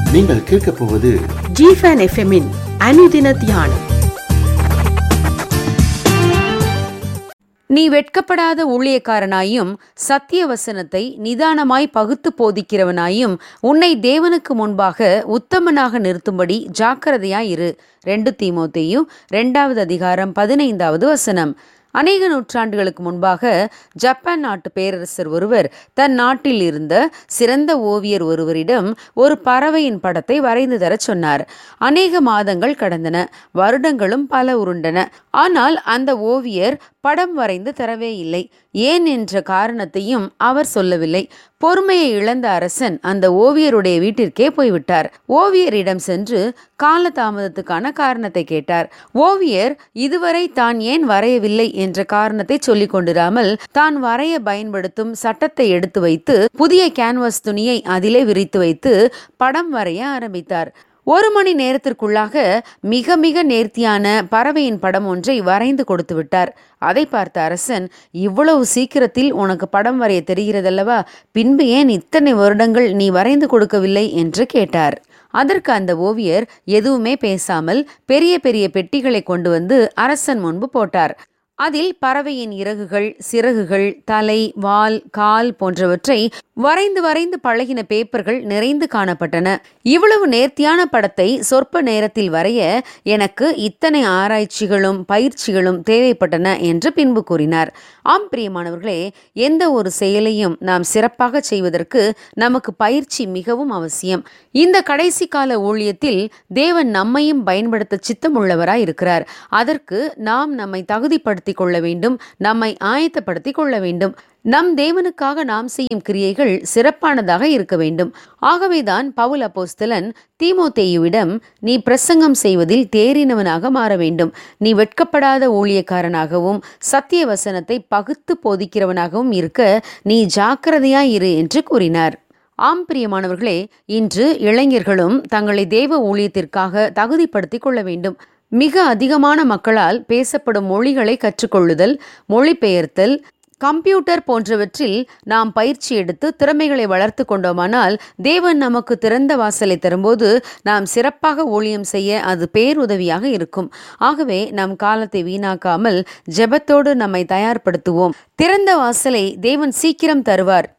நீங்கள் கேட்கப் போவது ஜிஃபன் எஃப்எம்மின் அனுதின தியானம் நீ வெட்கப்படாத ஊழியக்காரனாயும் சத்திய வசனத்தை நிதானமாய் பகுத்து போதிக்கிறவனாயும் உன்னை தேவனுக்கு முன்பாக உத்தமனாக நிறுத்தும்படி ஜாக்கிரதையாயிரு ரெண்டு தீமோத்தேயும் ரெண்டாவது அதிகாரம் பதினைந்தாவது வசனம் அநேக நூற்றாண்டுகளுக்கு முன்பாக ஜப்பான் நாட்டு பேரரசர் ஒருவர் தன் நாட்டில் இருந்த சிறந்த ஓவியர் ஒருவரிடம் ஒரு பறவையின் படத்தை வரைந்து தரச் சொன்னார் அநேக மாதங்கள் கடந்தன வருடங்களும் பல உருண்டன ஆனால் அந்த ஓவியர் படம் வரைந்து தரவே இல்லை ஏன் என்ற காரணத்தையும் அவர் சொல்லவில்லை பொறுமையை இழந்த அரசன் அந்த ஓவியருடைய வீட்டிற்கே போய்விட்டார் ஓவியரிடம் சென்று காலதாமதத்துக்கான காரணத்தை கேட்டார் ஓவியர் இதுவரை தான் ஏன் வரையவில்லை என்ற காரணத்தை சொல்லிக் கொண்டிராமல் தான் வரைய பயன்படுத்தும் சட்டத்தை எடுத்து வைத்து புதிய கேன்வாஸ் துணியை அதிலே விரித்து வைத்து படம் வரைய ஆரம்பித்தார் ஒரு மணி நேரத்திற்குள்ளாக மிக மிக நேர்த்தியான பறவையின் படம் ஒன்றை வரைந்து கொடுத்து விட்டார் அதை பார்த்த அரசன் இவ்வளவு சீக்கிரத்தில் உனக்கு படம் வரைய தெரிகிறதல்லவா பின்பு ஏன் இத்தனை வருடங்கள் நீ வரைந்து கொடுக்கவில்லை என்று கேட்டார் அதற்கு அந்த ஓவியர் எதுவுமே பேசாமல் பெரிய பெரிய பெட்டிகளை கொண்டு வந்து அரசன் முன்பு போட்டார் அதில் பறவையின் இறகுகள் சிறகுகள் தலை வால் கால் போன்றவற்றை வரைந்து வரைந்து பழகின பேப்பர்கள் நிறைந்து காணப்பட்டன இவ்வளவு நேர்த்தியான படத்தை சொற்ப நேரத்தில் வரைய எனக்கு இத்தனை ஆராய்ச்சிகளும் பயிற்சிகளும் தேவைப்பட்டன என்று பின்பு கூறினார் ஆம் பிரியமானவர்களே எந்த ஒரு செயலையும் நாம் சிறப்பாக செய்வதற்கு நமக்கு பயிற்சி மிகவும் அவசியம் இந்த கடைசி கால ஊழியத்தில் தேவன் நம்மையும் பயன்படுத்த சித்தமுள்ளவராய் இருக்கிறார் அதற்கு நாம் நம்மை தகுதிப்படுத்திக் கொள்ள வேண்டும் நம்மை ஆயத்தப்படுத்திக் கொள்ள வேண்டும் நம் தேவனுக்காக நாம் செய்யும் கிரியைகள் சிறப்பானதாக இருக்க வேண்டும் ஆகவேதான் பவுல் அப்போஸ்தலன் தீமோத்தேயுவிடம் நீ பிரசங்கம் செய்வதில் தேறினவனாக மாற வேண்டும் நீ வெட்கப்படாத ஊழியக்காரனாகவும் சத்திய வசனத்தை பகுத்து போதிக்கிறவனாகவும் இருக்க நீ ஜாக்கிரதையாய் இரு என்று கூறினார் ஆம் பிரியமானவர்களே இன்று இளைஞர்களும் தங்களை தேவ ஊழியத்திற்காக தகுதிப்படுத்திக் கொள்ள வேண்டும் மிக அதிகமான மக்களால் பேசப்படும் மொழிகளை கற்றுக்கொள்ளுதல் மொழிபெயர்த்தல் கம்ப்யூட்டர் போன்றவற்றில் நாம் பயிற்சி எடுத்து திறமைகளை வளர்த்து கொண்டோமானால் தேவன் நமக்கு திறந்த வாசலை தரும்போது நாம் சிறப்பாக ஊழியம் செய்ய அது பேருதவியாக இருக்கும் ஆகவே நம் காலத்தை வீணாக்காமல் ஜெபத்தோடு நம்மை தயார்படுத்துவோம் திறந்த வாசலை தேவன் சீக்கிரம் தருவார்